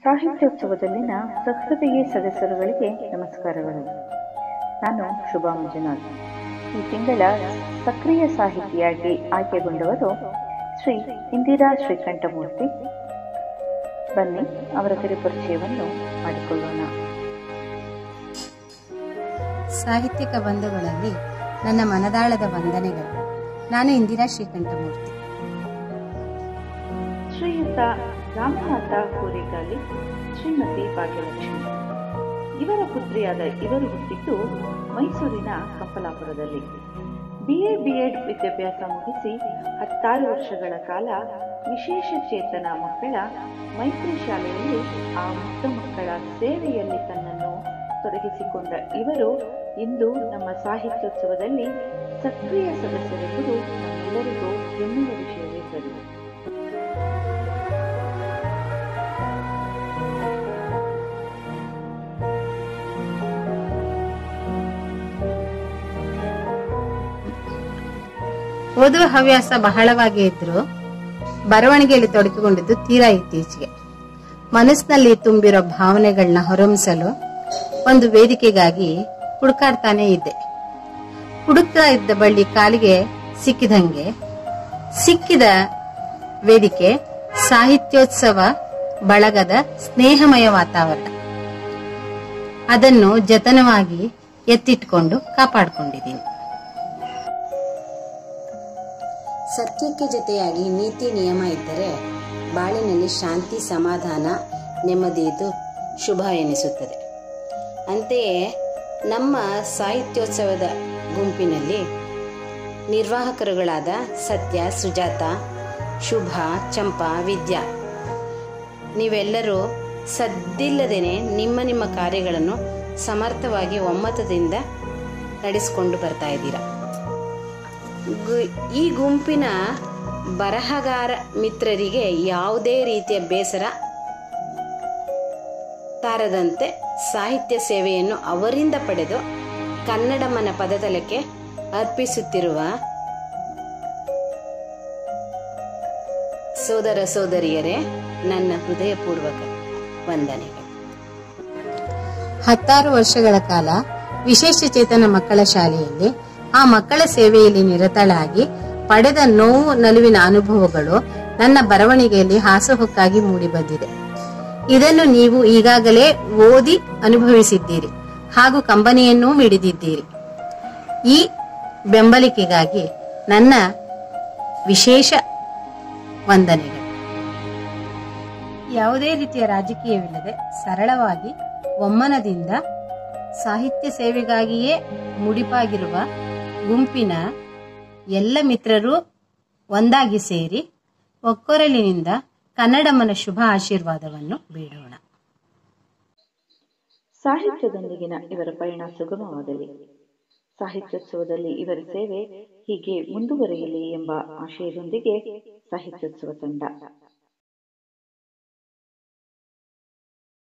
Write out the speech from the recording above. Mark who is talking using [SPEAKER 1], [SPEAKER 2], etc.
[SPEAKER 1] ಸಾಹಿತ್ಯೋತ್ಸವದಲ್ಲಿನ ಸಹೃದಯಿ ಸದಸ್ಯರುಗಳಿಗೆ ನಮಸ್ಕಾರಗಳು ನಾನು ಶುಭಾ ಮಂಜುನಾಥ್ ಈ ತಿಂಗಳ ಸಕ್ರಿಯ ಸಾಹಿತಿಯಾಗಿ ಆಯ್ಕೆಗೊಂಡವರು ಶ್ರೀ ಇಂದಿರಾ ಶ್ರೀಕಂಠಮೂರ್ತಿ ಬನ್ನಿ ಅವರ ಕಿರುಪರಿಚಯವನ್ನು ಮಾಡಿಕೊಳ್ಳೋಣ
[SPEAKER 2] ಸಾಹಿತ್ಯಿಕ ಬಂಧುಗಳಲ್ಲಿ ನನ್ನ ಮನದಾಳದ ವಂದನೆಗಳು ನಾನು ಇಂದಿರಾ ಶ್ರೀಕಂಠಮೂರ್ತಿ
[SPEAKER 1] ಶ್ರೀಯುತ ರಾಮನಾಥ ಕೋರಿಗಾಲಿ ಶ್ರೀಮತಿ ಭಾಗ್ಯಲಕ್ಷ್ಮಿ ಇವರ ಪುತ್ರಿಯಾದ ಇವರು ಹುಟ್ಟಿದ್ದು ಮೈಸೂರಿನ ಕಂಪಲಾಪುರದಲ್ಲಿ ಬಿಎ ಬಿಎಡ್ ವಿದ್ಯಾಭ್ಯಾಸ ಮುಗಿಸಿ ಹತ್ತಾರು ವರ್ಷಗಳ ಕಾಲ ವಿಶೇಷ ಚೇತನ ಮಕ್ಕಳ ಮೈತ್ರಿ ಶಾಲೆಯಲ್ಲಿ ಆ ಮುಕ್ತ ಮಕ್ಕಳ ಸೇವೆಯಲ್ಲಿ ತನ್ನನ್ನು ತೊಡಗಿಸಿಕೊಂಡ ಇವರು ಇಂದು ನಮ್ಮ ಸಾಹಿತ್ಯೋತ್ಸವದಲ್ಲಿ ಸಕ್ರಿಯ ಸದಸ್ಯರೆಂಬುದು ನಮ್ಮೆಲ್ಲರಿಗೂ ಹೆಮ್ಮೆಯ ವಿಷಯವೇ ಸರಿ
[SPEAKER 2] ಓದುವ ಹವ್ಯಾಸ ಬಹಳವಾಗಿ ಇದ್ರು ಬರವಣಿಗೆಯಲ್ಲಿ ತೊಡಗಿಕೊಂಡಿದ್ದು ತೀರಾ ಇತ್ತೀಚೆಗೆ ಮನಸ್ಸಿನಲ್ಲಿ ತುಂಬಿರೋ ಭಾವನೆಗಳನ್ನ ಹೊರಮಿಸಲು ಒಂದು ವೇದಿಕೆಗಾಗಿ ಹುಡುಕಾಡ್ತಾನೆ ಇದ್ದೆ ಹುಡುಕ್ತಾ ಇದ್ದ ಬಳ್ಳಿ ಕಾಲಿಗೆ ಸಿಕ್ಕಿದಂಗೆ ಸಿಕ್ಕಿದ ವೇದಿಕೆ ಸಾಹಿತ್ಯೋತ್ಸವ ಬಳಗದ ಸ್ನೇಹಮಯ ವಾತಾವರಣ ಅದನ್ನು ಜತನವಾಗಿ ಎತ್ತಿಟ್ಕೊಂಡು ಕಾಪಾಡಿಕೊಂಡಿದ್ದೀನಿ ಸತ್ಯಕ್ಕೆ ಜೊತೆಯಾಗಿ ನೀತಿ ನಿಯಮ ಇದ್ದರೆ ಬಾಳಿನಲ್ಲಿ ಶಾಂತಿ ಸಮಾಧಾನ ನೆಮ್ಮದಿಯಿದ್ದು ಶುಭ ಎನಿಸುತ್ತದೆ ಅಂತೆಯೇ ನಮ್ಮ ಸಾಹಿತ್ಯೋತ್ಸವದ ಗುಂಪಿನಲ್ಲಿ ನಿರ್ವಾಹಕರುಗಳಾದ ಸತ್ಯ ಸುಜಾತ ಶುಭ ಚಂಪಾ ವಿದ್ಯಾ ನೀವೆಲ್ಲರೂ ಸದ್ದಿಲ್ಲದೇನೆ ನಿಮ್ಮ ನಿಮ್ಮ ಕಾರ್ಯಗಳನ್ನು ಸಮರ್ಥವಾಗಿ ಒಮ್ಮತದಿಂದ ನಡೆಸಿಕೊಂಡು ಬರ್ತಾ ಇದ್ದೀರಾ ಗು- ಈ ಗುಂಪಿನ ಬರಹಗಾರ ಮಿತ್ರರಿಗೆ ಯಾವುದೇ ರೀತಿಯ ಬೇಸರ ತಾರದಂತೆ ಸಾಹಿತ್ಯ ಸೇವೆಯನ್ನು ಅವರಿಂದ ಪಡೆದು ಕನ್ನಡಮ್ಮನ ಪದತಲಕ್ಕೆ ಅರ್ಪಿಸುತ್ತಿರುವ ಸೋದರ ಸೋದರಿಯರೇ ನನ್ನ ಹೃದಯಪೂರ್ವಕ ವಂದನೆಗಳು ಹತ್ತಾರು ವರ್ಷಗಳ ಕಾಲ ವಿಶೇಷ ಚೇತನ ಮಕ್ಕಳ ಶಾಲೆಯಲ್ಲಿ ಆ ಮಕ್ಕಳ ಸೇವೆಯಲ್ಲಿ ನಿರತಳಾಗಿ ಪಡೆದ ನೋವು ನಲುವಿನ ಅನುಭವಗಳು ನನ್ನ ಬರವಣಿಗೆಯಲ್ಲಿ ಹಾಸುಹೊಕ್ಕಾಗಿ ಮೂಡಿಬಂದಿದೆ ಇದನ್ನು ನೀವು ಈಗಾಗಲೇ ಓದಿ ಅನುಭವಿಸಿದ್ದೀರಿ ಹಾಗೂ ಕಂಬನಿಯನ್ನೂ ಮಿಡಿದಿದ್ದೀರಿ ಈ ಬೆಂಬಲಿಕೆಗಾಗಿ ನನ್ನ ವಿಶೇಷ ವಂದನೆಗಳು ಯಾವುದೇ ರೀತಿಯ ರಾಜಕೀಯವಿಲ್ಲದೆ ಸರಳವಾಗಿ ಒಮ್ಮನದಿಂದ ಸಾಹಿತ್ಯ ಸೇವೆಗಾಗಿಯೇ ಮುಡಿಪಾಗಿರುವ ಗುಂಪಿನ ಎಲ್ಲ ಮಿತ್ರರು ಒಂದಾಗಿ ಸೇರಿ ಒಕ್ಕೊರಲಿನಿಂದ ಕನ್ನಡಮ್ಮನ ಶುಭ ಆಶೀರ್ವಾದವನ್ನು ಬೇಡೋಣ
[SPEAKER 1] ಸಾಹಿತ್ಯದೊಂದಿಗಿನ ಇವರ ಪಯಣ ಸುಗಮವಾಗಲಿ ಸಾಹಿತ್ಯೋತ್ಸವದಲ್ಲಿ ಇವರ ಸೇವೆ ಹೀಗೆ ಮುಂದುವರಿಯಲಿ ಎಂಬ ಆಶಯದೊಂದಿಗೆ ಸಾಹಿತ್ಯೋತ್ಸವ ತಂಡ